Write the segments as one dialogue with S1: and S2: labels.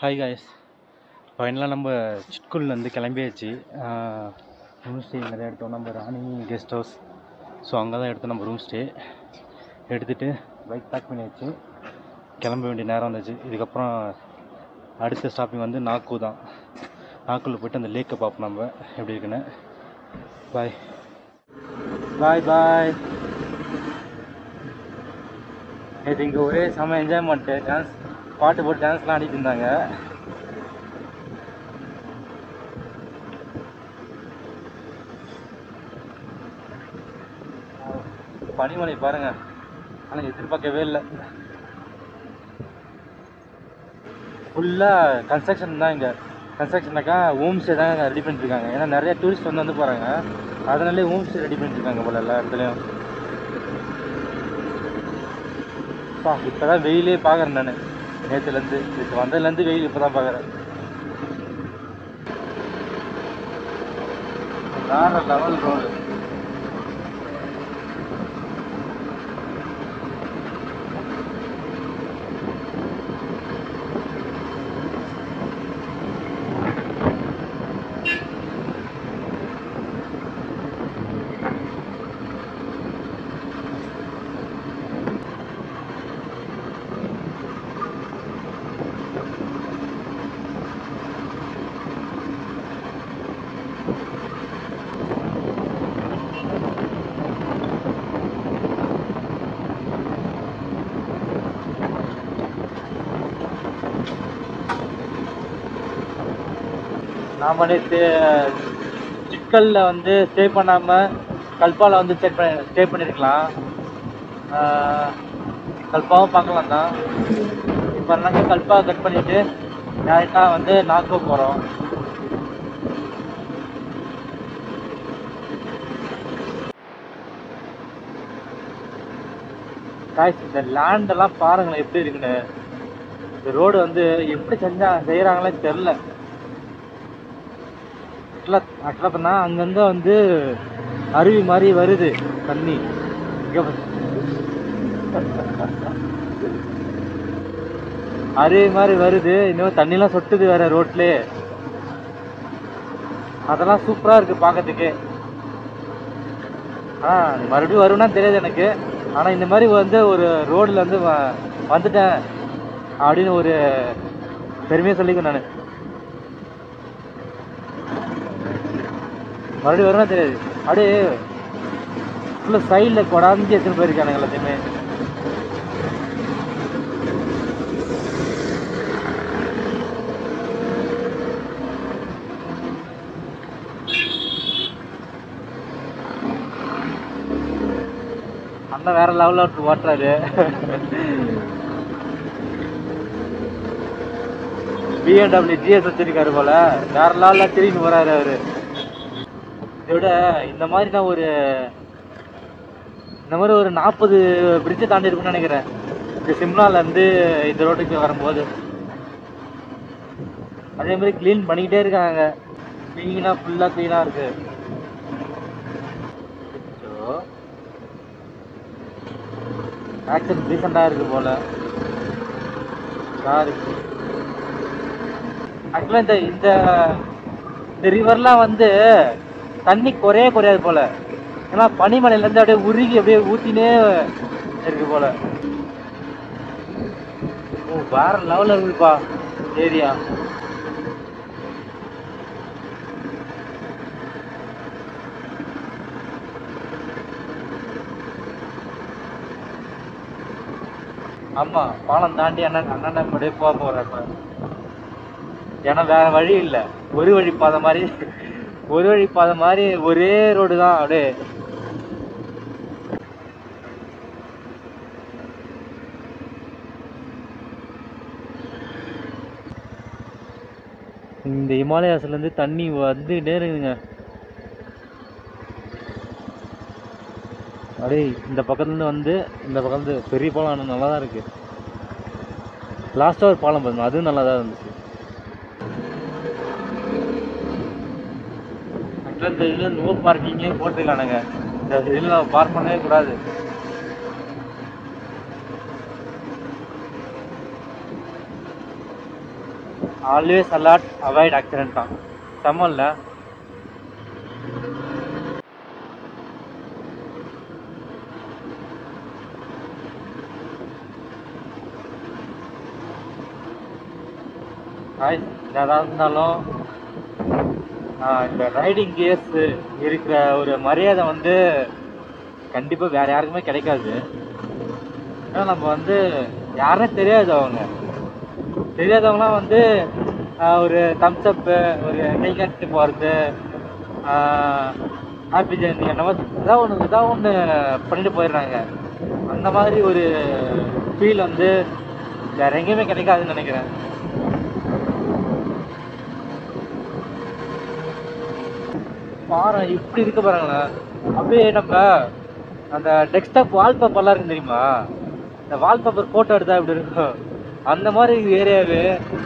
S1: Hi guys ஃபைனலாக நம்ம சிட்குல்லேருந்து கிளம்பியாச்சு ரூம் ஸ்டே நிறையா எடுத்தோம் நம்ம ராணி கெஸ்ட் ஹவுஸ் ஸோ அங்கே தான் எடுத்தோம் நம்ம ரூம் ஸ்டே எடுத்துகிட்டு பைக் பேக் பண்ணியாச்சு கிளம்ப வேண்டிய நேரம் வந்துச்சு இதுக்கப்புறம் அடுத்த ஸ்டாப்பிங் வந்து நாக்கு தான் நாக்குள்ள போயிட்டு அந்த லேக்கை பார்ப்போம் நம்ம எப்படி இருக்குன்னு பாய் பாய் பாய் நேற்று இங்கே ஒரே செம்ம என்ஜாய்மெண்ட்டு டான்ஸ் பாட்டு போட்டு டான்ஸ்லாம் ஆடிட்டு இருந்தாங்க பனிமலை பாருங்க ஆனால் எதிர்பார்க்கவே இல்லை ஃபுல்லாக கன்ஸ்ட்ரக்ஷன் தான் இங்கே கன்ஸ்ட்ரக்ஷனாக்கா ஹோம் ஸ்டே தான் ரெடி பண்ணிட்டு இருக்காங்க ஏன்னா நிறைய டூரிஸ்ட் வந்து வந்து போகிறாங்க அதனாலே ஹோம் ஸ்டே ரெடி பண்ணிட்டு இருக்காங்க போல எல்லா இடத்துலையும் பா இப்போ தான் வெயிலே பார்க்குறேன் நான் நேற்றுலேருந்து இப்போ வந்ததுலேருந்து வெயில் இப்போ தான் பார்க்குறேன் வேற லெவல் ரோடு நாம் நேற்று சிக்கல்ல வந்து ஸ்டே பண்ணாமல் கல்பாவில் வந்து ஸ்டே பண்ணி ஸ்டே பண்ணியிருக்கலாம் ஆஹ் கல்பாவும் பார்க்கலாம் தான் இப்போ நாங்கள் கல்பா கட் பண்ணிவிட்டு டேரெக்டாக வந்து நாக்கோ போகிறோம் காய்ஸ் இந்த லேண்டெல்லாம் பாருங்களேன் எப்படி இருக்குன்னு இந்த ரோடு வந்து எப்படி செஞ்சா செய்கிறாங்களே தெரில ஆக்சுவலாக ஆக்சுவலாக பார்த்தா அங்கங்கே வந்து அருவி மாதிரி வருது தண்ணி இங்க பாரு. அருவி மாதிரி வருது இன்னும் தண்ணிலாம் சொட்டுது வேற ரோட்லயே அதெல்லாம் சூப்பராக இருக்கு பார்க்கறதுக்கு ஆ மறுபடியும் வரும்னா தெரியாது எனக்கு ஆனால் இந்த மாதிரி வந்து ஒரு ரோடில் வந்து வ- வந்துட்டேன் அப்படின்னு ஒரு பெருமையாக சொல்லிக்க நான் மறுபடியும் வரும்னா தெரியாது அப்படியே ஃபுல்லாக சைடில் கொடாந்து எடுத்துன்னு போயிருக்கானுங்க எல்லாத்தையுமே அண்ணன் வேற லெவலில் ஓட்டுறாரு பிஎம்டபிள்யூ ஜிஎஸ் வச்சிருக்காரு போல வேற லெவலில் திரும்பி போறாரு அவரு இதை விட இந்த மாதிரி நான் ஒரு இந்த மாதிரி ஒரு நாற்பது பிரிட்ஜை தாண்டி இருக்கும்னு நினைக்கிறேன் இந்த சிம்லால இருந்து இந்த ரோட்டுக்கு வரும்போது அதே மாதிரி க்ளீன் பண்ணிக்கிட்டே இருக்காங்க க்ளீனாக ஃபுல்லாக க்ளீனாக இருக்கு ஆக்சிடென்ட் ரீசெண்டாக இருக்கு போல கார் ஆக்சுவலாக இந்த இந்த இந்த ரிவர்லாம் வந்து தண்ணி குறைய குறையாது போல ஏன்னா பனிமலையிலேருந்து அப்படியே உருகி அப்படியே ஊத்தினே இருக்கு போல ஓ வேற லெவலில் இருக்குப்பா ஏரியா ஆமா பாலம் தாண்டி அண்ணன் அண்ணன் அப்படியே போக போறேன் இப்ப ஏன்னா வேற வழி இல்ல ஒரு வழி பாதை மாதிரி ஒரு வழி பாதை மாதிரி ஒரே ரோடு தான் அப்படியே இந்த இமாலயாஸ்ல இருந்து தண்ணி வந்துட்டே இருக்குதுங்க அப்படியே இந்த பக்கத்துலேருந்து வந்து இந்த பக்கத்து பெரிய பாலம் நல்லா தான் இருக்கு லாஸ்ட்டாக ஒரு பாலம் பாருங்க அதுவும் நல்லா தான் இருந்துச்சு ஆக்சுவலாக இந்த இதில் நோ பார்க்கிங்கே போட்டுருக்கானுங்க இந்த இதில் பார்க் பண்ணவே கூடாது ஆல்வேஸ் அலாட் அவாய்ட் ஆக்சிடென்ட் தான் செம்ம இல்லை ஹாய் எதாக இருந்தாலும் ஆஹ் இந்த ரைடிங் கியர்ஸ் இருக்கிற ஒரு மரியாதை வந்து கண்டிப்பாக வேற யாருக்குமே கிடைக்காது ஏன்னா நம்ம வந்து யாருமே தெரியாது அவங்க தெரியாதவங்களாம் வந்து ஆஹ் ஒரு தம்ஸ் அப்பு ஒரு கை காட்டு போகிறது ஹாப்பி ஜெர்னி அந்த மாதிரி ஏதாவது ஒன்று ஏதாவது ஒன்று பண்ணிட்டு போயிடுறாங்க அந்த மாதிரி ஒரு ஃபீல் வந்து வேற எங்கேயுமே கிடைக்காதுன்னு நினைக்கிறேன் பாரு இப்படி இருக்கு பாருங்களேன் அப்படியே நம்ம அந்த டெஸ்க்டாப் வால்பேப்பர்லாம் இருக்கு தெரியுமா இந்த வால்பேப்பர் ஃபோட்டோ எடுத்தா இப்படி இருக்கும் அந்த மாதிரி ஏரியாவே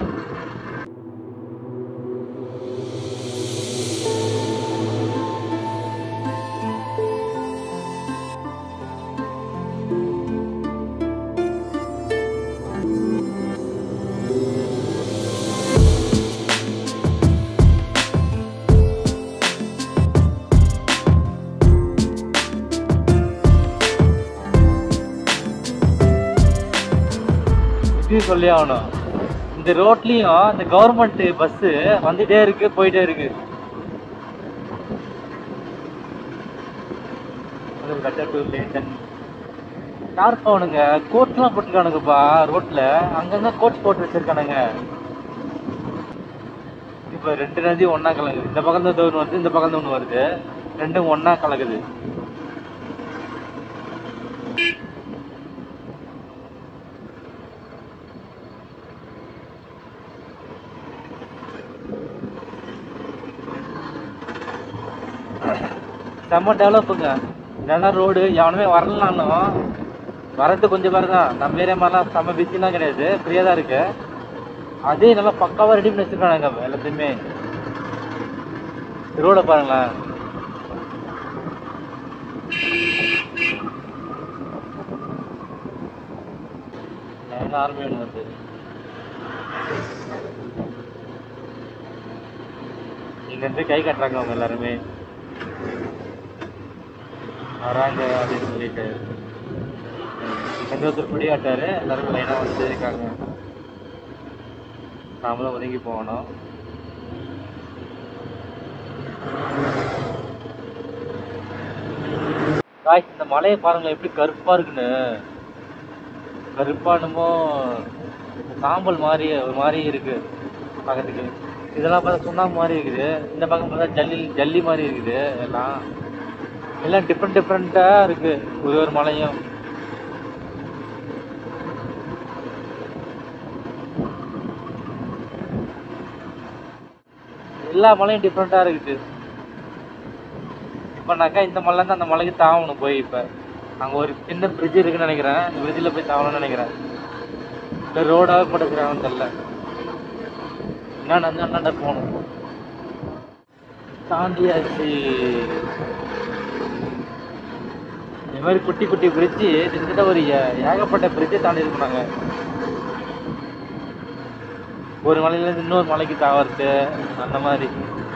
S1: இப்படி சொல்லி ஆகணும் இந்த ரோட்லயும் இந்த கவர்மெண்ட் பஸ் வந்துட்டே இருக்கு போயிட்டே இருக்கு யார் போனுங்க கோட்லாம் போட்டுருக்கானுங்கப்பா ரோட்ல அங்கங்க கோட் போட்டு வச்சிருக்கானுங்க இப்ப ரெண்டு நதி ஒண்ணா கலக்குது இந்த பக்கம் இருந்து ஒன்று வருது இந்த பக்கம் இருந்து ஒன்று வருது ரெண்டும் ஒண்ணா கலக்குது செம்ம டெவலப்புங்க இதெல்லாம் ரோடு எவனுமே வரலனாலும் வரது கொஞ்சம் பேர் தான் நம்ம ஏரியா மாதிரிலாம் செம்ம பிஸிலாம் கிடையாது ஃப்ரீயாக தான் இருக்கு அதே நல்லா பக்காவாக ரெடி பண்ணி வச்சிருக்கானுங்க எல்லாத்தையுமே ரோட பாருங்களேன் ஆர்மி ஒன்று வருது இங்கேருந்து கை கட்டுறாங்க அவங்க எல்லாருமே வராங்க அப்படின்னு சொல்லிட்டு இங்கேருந்து ஒருத்தர் பிடி ஆட்டாரு எல்லாரும் லைனாக வந்து இருக்காங்க நாமளும் ஒதுங்கி போகணும் காய்ஸ் இந்த மலையை பாருங்களேன் எப்படி கருப்பா இருக்குன்னு கருப்பானுமோ சாம்பல் மாதிரி ஒரு மாதிரி இருக்கு பார்க்கறதுக்கு இதெல்லாம் பார்த்தா சுண்ணாம்பு மாதிரி இருக்குது இந்த பக்கம் பார்த்தா ஜல்லி ஜல்லி மாதிரி இருக்குது எல்லாம் எல்லாம் டிஃப்ரெண்ட் டிஃப்ரெண்ட்டாக இருக்கு ஒரு ஒரு மலையும் எல்லா மலையும் டிஃப்ரெண்ட்டாக இருக்குது இப்போனாக்கா இந்த மலை தான் அந்த மலைக்கு தாவணும் போய் இப்போ அங்கே ஒரு சின்ன பிரிட்ஜ் இருக்குன்னு நினைக்கிறேன் இந்த பிரிட்ஜில் போய் தாவணும்னு நினைக்கிறேன் இல்லை ரோடாக போட்டுக்கிறாங்கன்னு தெரில என்ன நடந்து அண்ணாண்ட போகணும் தாண்டியாச்சு இந்த மாதிரி குட்டி குட்டி பிரிட்ஜு கிட்டத்தட்ட ஒரு ஏ- ஏகப்பட்ட பிரிட்ஜை தாண்டி இருக்கோம் நாங்க ஒரு மலையிலேருந்து இன்னொரு மலைக்கு தாவறது அந்த மாதிரி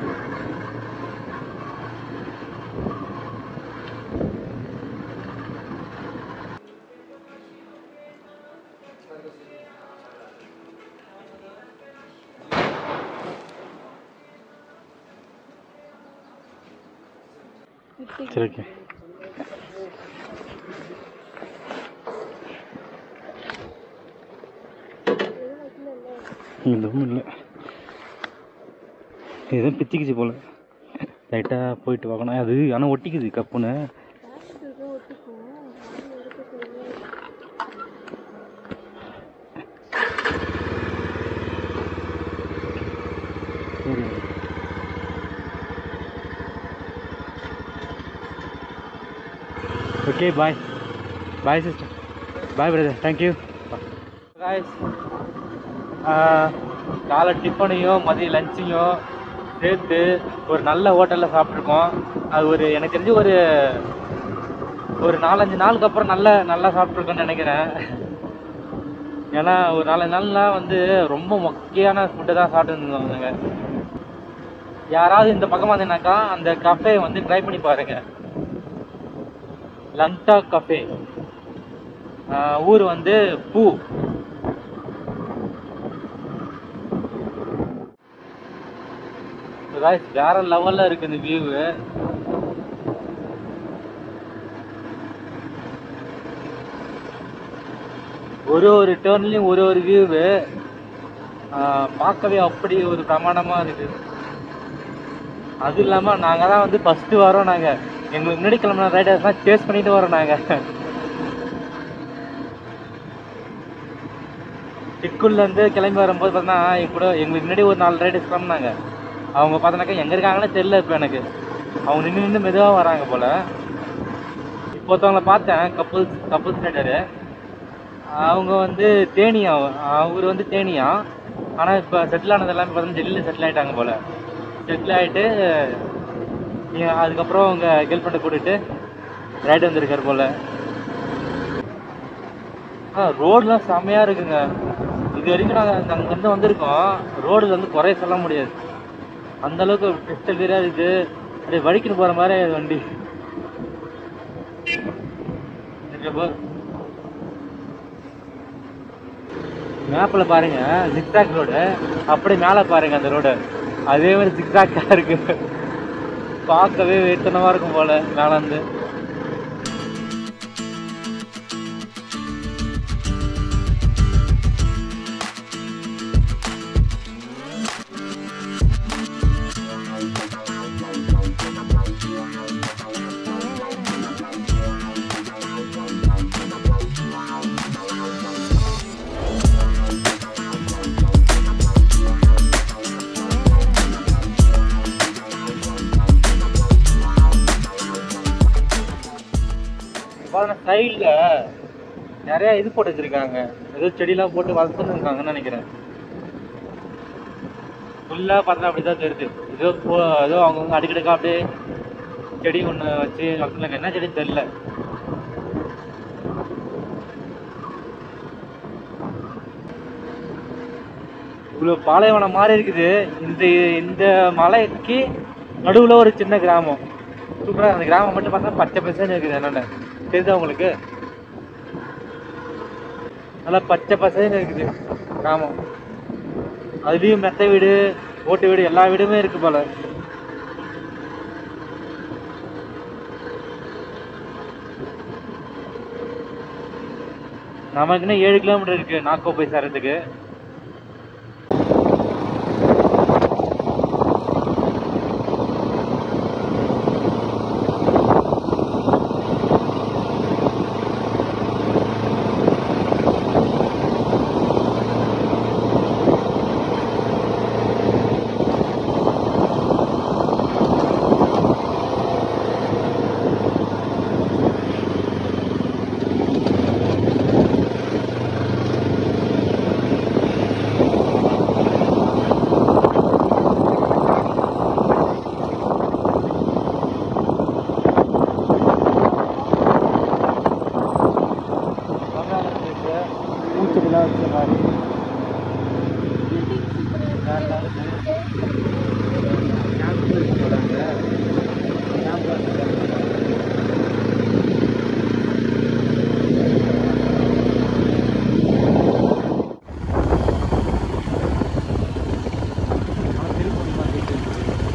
S1: சரி ஓகே எதுவும் இல்லை எதுவும் பித்திக்குச்சு போல லைட்டாக போயிட்டு பார்க்கணும் அது ஆனால் ஒட்டிக்குது கப்புன்னு சரி okay bye bye sister bye brother thank you guys காலை டிஃபனையும் மதிய லஞ்சையும் சேர்த்து ஒரு நல்ல ஹோட்டலில் சாப்பிட்ருக்கோம் அது ஒரு எனக்கு தெரிஞ்சு ஒரு ஒரு நாலஞ்சு நாளுக்கு அப்புறம் நல்ல நல்லா சாப்பிட்ருக்கோன்னு நினைக்கிறேன் ஏன்னா ஒரு நாலு நாள்லாம் வந்து ரொம்ப மொக்கையான ஃபுட்டை தான் சாப்பிட்டு இருந்தாங்க யாராவது இந்த பக்கமாக வந்தீங்கன்னாக்கா அந்த கஃபே வந்து ட்ரை பண்ணி பாருங்க லங்டா கஃபே ஊர் வந்து பூ guys, வேற லெவல்ல இருக்கு இந்த வியூ ஒரு ஒரு டேர்ன்லயும் ஒரு ஒரு வியூவு பார்க்கவே அப்படி ஒரு பிரமாண்டமா இருக்கு அது இல்லாம நாங்க தான் வந்து ஃபர்ஸ்ட் வரோம் நாங்க எங்களுக்கு முன்னாடி கிளம்பின ரைடர்ஸ்லாம் சேஸ் பண்ணிட்டு வரோம் நாங்க சிக்குல்ல இருந்து கிளம்பி வரும்போது பார்த்தா எங்க கூட எங்களுக்கு முன்னாடி ஒரு நாலு ரைடர்ஸ் கிளம்புனாங்க அவங்க பார்த்தோன்னாக்கா எங்க இருக்காங்கன்னு தெரியல இப்போ எனக்கு அவங்க நின்று நின்று மெதுவாக வராங்க போல இப்போ ஒருத்தவங்கள பார்த்தேன் கப்புள்ஸ் கப்புள்ஸ் ரைடரு அவங்க வந்து தேனியா அவர் வந்து தேனியா ஆனால் இப்போ செட்டில் ஆனது எல்லாமே பார்த்தீங்கன்னா டெல்லியில் செட்டில் ஆகிட்டாங்க போல் செட்டில் ஆகிட்டு அதுக்கப்புறம் அவங்க கேர்ள் ஃப்ரெண்டை கூட்டிட்டு ரைடு வந்திருக்காரு போல் ஆ ரோடெலாம் செம்மையாக இருக்குங்க இது வரைக்கும் நாங்கள் அங்கேருந்து வந்திருக்கோம் ரோடு வந்து குறைய சொல்ல முடியாது அந்த அளவுக்கு கிறிஸ்டல் கிளியராக இருக்கு அப்படியே வடிக்கிட்டு போகிற மாதிரி வண்டி இங்க பாரு. மேப்பில் பாருங்க ஜிக்ஸாக் ரோடு அப்படியே மேலே பாருங்க அந்த ரோடு அதே மாதிரி ஜிக்ஸாக்காக இருக்கு பார்க்கவே வேத்தனமாக இருக்கும் போல மேலே இருந்து பார்த்தா சைடில் நிறைய இது போட்டு வச்சிருக்காங்க ஏதோ செடியெல்லாம் போட்டு வளர்த்துன்னு இருக்காங்கன்னு நினைக்கிறேன் ஃபுல்லாக பார்த்தா அப்படி தான் தெரியுது ஏதோ போ ஏதோ அவங்கவுங்க அடிக்கடிக்கா அப்படியே செடி ஒன்று வச்சு வளர்த்துனாங்க என்ன செடின்னு தெரியல இவ்வளோ பாலைவனம் மாதிரி இருக்குது இந்த இந்த மலைக்கு நடுவில் ஒரு சின்ன கிராமம் சூப்பராக அந்த கிராமம் மட்டும் பார்த்தா பச்சை பசேன்னு இருக்குது என்னென்ன தெரியுதா உங்களுக்கு நல்லா பச்சை பசேன்னு இருக்குது கிராமம் அதுலேயும் மெத்த வீடு ஓட்டு வீடு எல்லா வீடுமே இருக்கு போல நமக்கு இன்னும் ஏழு கிலோமீட்டர் இருக்கு நாக்கோ போய் சேர்றதுக்கு பூச்செடிலாம் வச்ச மாதிரி வேற level இருக்கு. camp இருக்கு போல அங்க. camp ல வச்சிருக்காங்க. ஆனா திருப்பதி மாதிரி இருக்கு.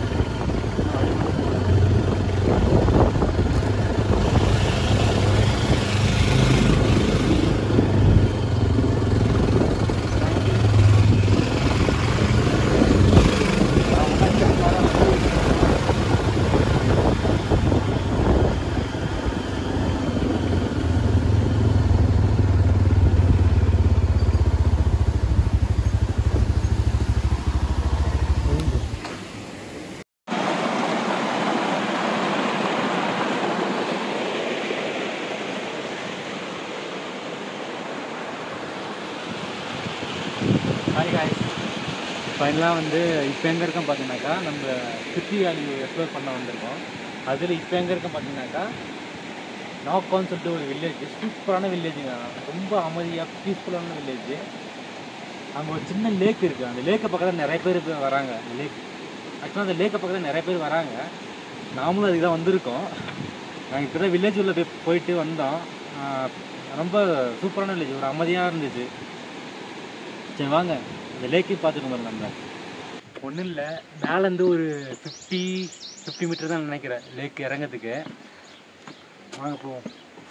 S1: ஹாய் காய் ஃபைனலாக வந்து இப்போ எங்கே இருக்கோம் பார்த்தீங்கன்னாக்கா நம்ம சுற்றி வேலி எக்ஸ்ப்ளோர் பண்ண வந்திருக்கோம் அதில் இப்போ எங்கே இருக்கோம் பார்த்தீங்கன்னாக்கா நாக்கான்னு சொல்லிட்டு ஒரு வில்லேஜ் சூப்பரான வில்லேஜுங்க ரொம்ப அமைதியாக பீஸ்ஃபுல்லான வில்லேஜ் அங்கே ஒரு சின்ன லேக் இருக்குது அந்த லேக்கை பக்கத்தில் நிறைய பேர் இப்ப வராங்க அந்த லேக் ஆக்சுவலாக அந்த லேக்கை பக்கத்தில் நிறைய பேர் வராங்க நாமளும் அதுக்கு தான் வந்திருக்கோம் நாங்கள் இப்போ தான் வில்லேஜ் உள்ள போய் போயிட்டு வந்தோம் ஆஹ் ரொம்ப சூப்பரான வில்லேஜ் ஒரு அமைதியாக இருந்துச்சு சரி வாங்க இந்த லேக்கையும் பார்த்துட்டு வந்தோம் நம்ம ஒன்றும் இல்லை மேலேருந்து ஒரு ஃபிஃப்டி ஃபிஃப்டி மீட்டர் தான் நினைக்கிறேன் லேக் இறங்கிறதுக்கு வாங்க போவோம்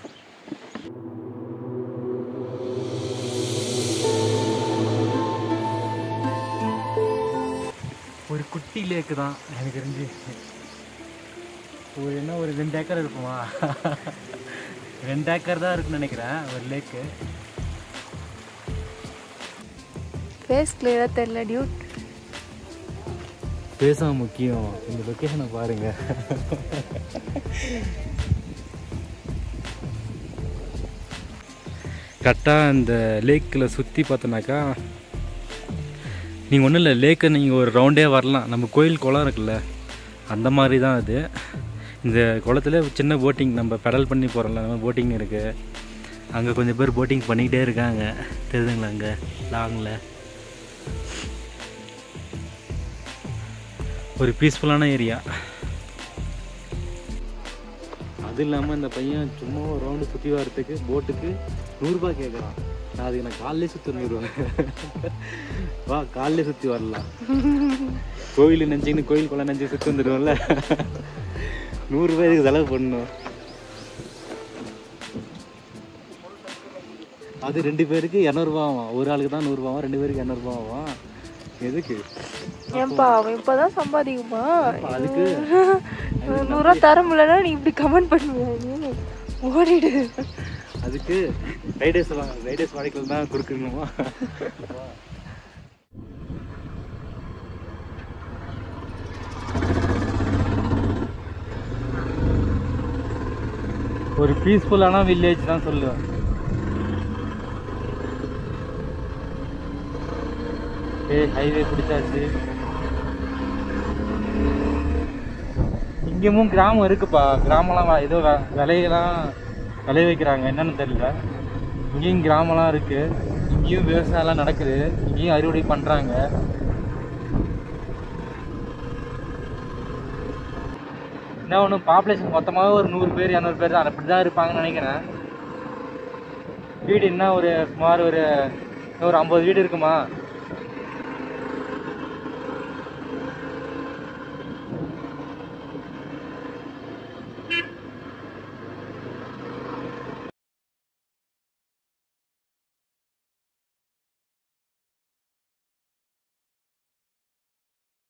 S1: ஒரு குட்டி லேக்கு தான் எனக்கு தெரிஞ்சு ஒரு என்ன ஒரு ரெண்டு ஏக்கர் இருக்குமா ரெண்டு ஏக்கர் தான் இருக்குன்னு நினைக்கிறேன் ஒரு லேக்கு
S2: ஃபேஸ் கிளியராக தெரியல டியூட்
S1: பேச முக்கியம் இந்த லொக்கேஷனை பாருங்க கரெக்டாக இந்த லேக்கில் சுற்றி பார்த்தோன்னாக்கா நீங்கள் ஒன்றும் இல்லை லேக்கை நீங்கள் ஒரு ரவுண்டே வரலாம் நம்ம கோயில் குளம் இருக்குல்ல அந்த மாதிரி தான் அது இந்த குளத்துல சின்ன போட்டிங் நம்ம பெடல் பண்ணி போகிறோம்ல அந்த மாதிரி போட்டிங் இருக்குது அங்கே கொஞ்சம் பேர் போட்டிங் பண்ணிக்கிட்டே இருக்காங்க தெரியுதுங்களா அங்கே லாங்கில் ஒரு பீஸ்ஃபுல்லான ஏரியா அது இல்லாமல் இந்த பையன் சும்மா ஒரு ரவுண்டு சுற்றி வரத்துக்கு போட்டுக்கு நூறுரூபா கேட்குறான் நான் அதுக்கு நான் காலையிலே சுற்றி வந்துடுவேன் வா காலையிலே சுற்றி வரலாம் கோயில் நினச்சிக்கின்னு கோயில் குளம் நினச்சி சுற்றி வந்துடுவோம்ல நூறுரூபா இதுக்கு செலவு பண்ணணும் அது ரெண்டு பேருக்கு இரநூறுபா ஆகும் ஒரு ஆளுக்கு தான் நூறுரூபாவும் ரெண்டு பேருக்கு இரநூறுபா ஆகும் எதுக்கு
S2: ஏன்பா அவன் இப்பதான் சம்பாதிக்குமா
S1: அதுக்கு
S2: நூறுரூவா தர முடியலன்னா நீ இப்படி கமெண்ட் பண்ணுவியா நீ ஓடிடு
S1: அதுக்கு ரைடர்ஸ் ரைடர்ஸ் வாழ்க்கையில் தான் கொடுக்கணுமா ஒரு பீஸ்ஃபுல்லான வில்லேஜ் தான் சொல்லுவேன் ஏய் ஹைவே பிடிச்சாச்சு இங்கேயும் கிராமம் இருக்குப்பா கிராமம்லாம் வ- ஏதோ வ- விலையெல்லாம் விளைய வைக்கிறாங்க என்னன்னு தெரியல இங்கேயும் கிராமம்லாம் இருக்கு இங்கேயும் விவசாயம்லாம் நடக்குது இங்கேயும் அறுவடை பண்றாங்க என்ன ஒன்று பாப்புலேஷன் மொத்தமாக ஒரு நூறு பேர் இரநூறு பேர் தான் அப்படி தான் இருப்பாங்கன்னு நினைக்கிறேன் வீடு என்ன ஒரு சுமார் ஒரு இன்னும் ஒரு ஐம்பது வீடு இருக்குமா